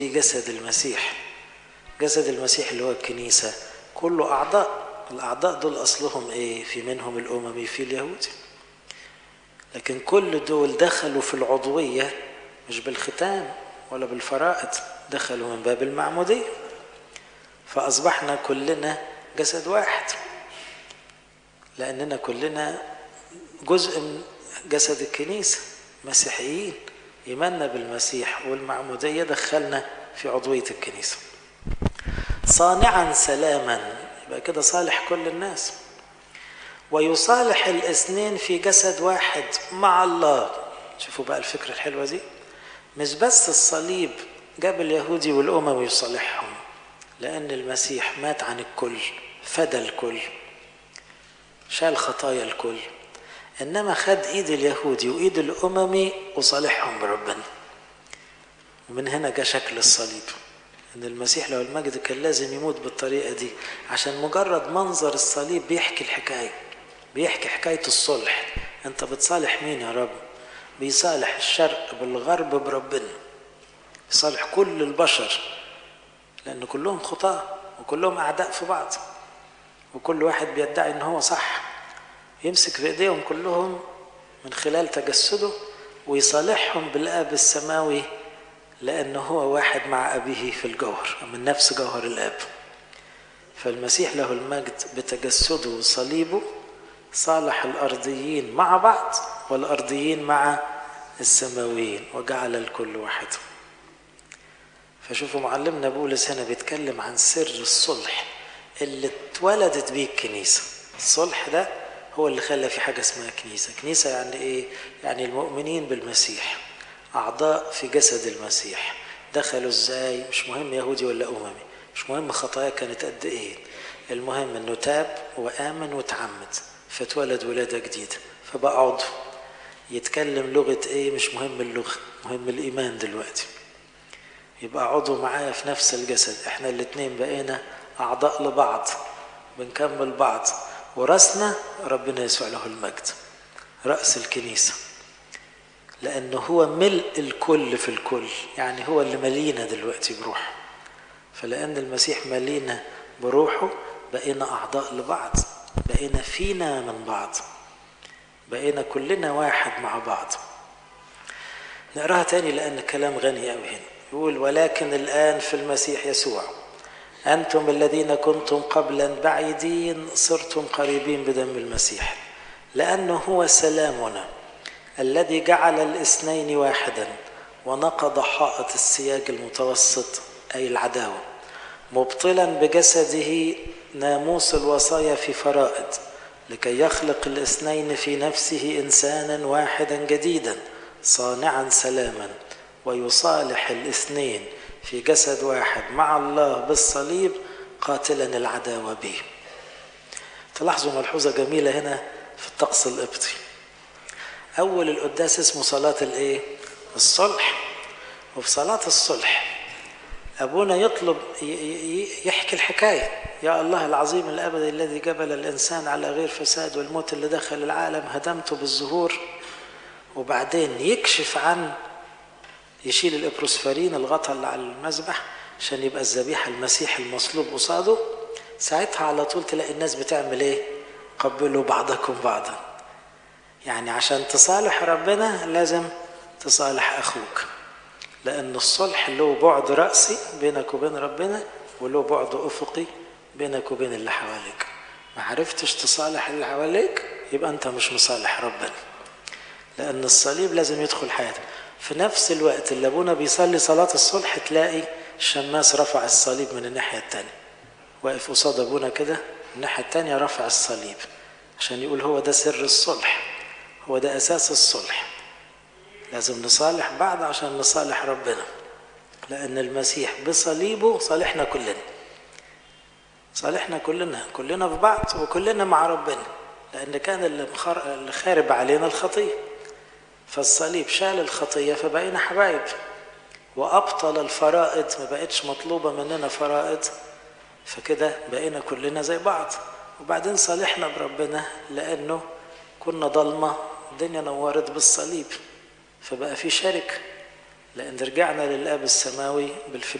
جسد المسيح جسد المسيح اللي هو الكنيسة كله أعضاء الأعضاء دول أصلهم إيه في منهم الأممي في اليهودي لكن كل دول دخلوا في العضوية مش بالختان ولا بالفرائض دخلوا من باب المعمودية فأصبحنا كلنا جسد واحد لأننا كلنا جزء من جسد الكنيسة مسيحيين إيماننا بالمسيح والمعمودية دخلنا في عضوية الكنيسة صانعا سلاما يبقى كده صالح كل الناس ويصالح الاثنين في جسد واحد مع الله شوفوا بقى الفكرة الحلوة دي مش بس الصليب جاب اليهودي والأمم يصالحهم لأن المسيح مات عن الكل فدى الكل شال خطايا الكل إنما خد إيد اليهودي وإيد الأممي وصالحهم بربنا ومن هنا جاء شكل الصليب ان المسيح لو المجد كان لازم يموت بالطريقه دي عشان مجرد منظر الصليب بيحكي الحكايه بيحكي حكايه الصلح انت بتصالح مين يا رب بيصالح الشرق بالغرب بربنا يصالح كل البشر لان كلهم خطاه وكلهم اعداء في بعض وكل واحد بيدعي ان هو صح يمسك بايديهم كلهم من خلال تجسده ويصالحهم بالاب السماوي لأنه هو واحد مع أبيه في الجوهر من نفس جوهر الآب فالمسيح له المجد بتجسده وصليبه صالح الأرضيين مع بعض والأرضيين مع السماويين وجعل الكل واحد فشوفوا معلمنا بولس هنا بيتكلم عن سر الصلح اللي اتولدت بيه الكنيسة الصلح ده هو اللي خلى في حاجة اسمها كنيسة كنيسة يعني ايه يعني المؤمنين بالمسيح أعضاء في جسد المسيح دخلوا ازاي مش مهم يهودي ولا أممي مش مهم خطايا كانت قد ايه المهم انه تاب وآمن وتعمد فاتولد ولادة جديدة فبقى عضو يتكلم لغة ايه مش مهم اللغة مهم الإيمان دلوقتي يبقى عضو معايا في نفس الجسد احنا الاتنين بقينا أعضاء لبعض بنكمل بعض ورأسنا ربنا يسوع له المجد رأس الكنيسة لأنه هو ملء الكل في الكل يعني هو اللي ملينا دلوقتي بروحه فلأن المسيح ملينا بروحه بقينا أعضاء لبعض بقينا فينا من بعض بقينا كلنا واحد مع بعض نقراها تاني لأن الكلام غني أوي هنا يقول ولكن الآن في المسيح يسوع أنتم الذين كنتم قبلا بعيدين صرتم قريبين بدم المسيح لأنه هو سلامنا الذي جعل الاثنين واحدا ونقض حائط السياج المتوسط أي العداوة مبطلا بجسده ناموس الوصايا في فرائض لكي يخلق الاثنين في نفسه إنسانا واحدا جديدا صانعا سلاما ويصالح الاثنين في جسد واحد مع الله بالصليب قاتلا العداوة به تلاحظوا ملحوظة جميلة هنا في الطقس القبطي أول القداس اسمه صلاة الإيه؟ الصلح وفي صلاة الصلح أبونا يطلب يحكي الحكاية يا الله العظيم الأبدي الذي جبل الإنسان على غير فساد والموت اللي دخل العالم هدمته بالظهور وبعدين يكشف عن يشيل الإبروسفرين الغطا اللي على المذبح عشان يبقى الذبيحة المسيح المصلوب قصاده ساعتها على طول تلاقي الناس بتعمل إيه؟ قبلوا بعضكم بعضا يعني عشان تصالح ربنا لازم تصالح أخوك لأن الصلح له بعد رأسي بينك وبين ربنا وله بعد أفقي بينك وبين اللي حواليك ما عرفتش تصالح اللي حواليك يبقى أنت مش مصالح ربنا لأن الصليب لازم يدخل حياتك في نفس الوقت اللي أبونا بيصلي صلاة الصلح تلاقي الشماس رفع الصليب من الناحية التانية واقف قصاد أبونا كده الناحية التانية رفع الصليب عشان يقول هو ده سر الصلح هو ده أساس الصلح لازم نصالح بعض عشان نصالح ربنا لأن المسيح بصليبه صالحنا كلنا صالحنا كلنا كلنا في بعض وكلنا مع ربنا لأن كان اللي خارب علينا الخطية فالصليب شال الخطية فبقينا حبايب وأبطل الفرائض ما بقتش مطلوبة مننا فرائض فكده بقينا كلنا زي بعض وبعدين صالحنا بربنا لأنه كنا ضلمة الدنيا نورت بالصليب فبقى في شركة لأن رجعنا للآب السماوي بالفداء